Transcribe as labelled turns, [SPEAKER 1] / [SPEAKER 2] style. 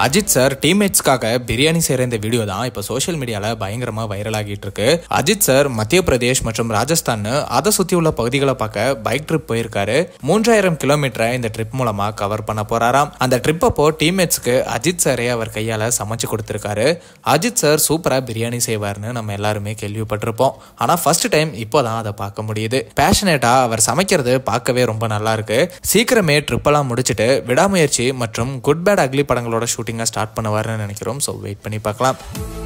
[SPEAKER 1] Ajith sir டீம்மேட்ஸ்க்காக biryani செய்கிற இந்த video தான் இப்போ சோஷியல் மீடியாவில் பயங்கரமாக வைரல் ஆகிட்டு இருக்கு அஜித் சார் மத்திய பிரதேஷ் மற்றும் ராஜஸ்தான் அதை சுற்றி உள்ள பகுதிகளை பார்க்க பைக் ட்ரிப் போயிருக்காரு மூன்றாயிரம் கிலோமீட்டரை இந்த ட்ரிப் மூலமாக கவர் பண்ண போறாராம் அந்த ட்ரிப் அப்போ டீம்மேட்ஸ்க்கு அஜித் சாரே அவர் கையால் சமைச்சு கொடுத்துருக்காரு அஜித் சார் சூப்பராக பிரியாணி செய்வார்னு நம்ம எல்லாருமே கேள்விப்பட்டிருப்போம் ஆனால் ஃபர்ஸ்ட் டைம் இப்போதான் அதை பார்க்க முடியுது பேஷனேட்டாக அவர் சமைக்கிறது பார்க்கவே ரொம்ப நல்லா இருக்கு சீக்கிரமே ட்ரிப்பெல்லாம் முடிச்சுட்டு விடாமுயற்சி மற்றும் குட் பேட் அக்லி படங்களோட ஷூட்டிங்கை ஸ்டார்ட் பண்ணுவார்னு நினைக்கிறோம் ஸோ வெயிட் பண்ணி பார்க்கலாம்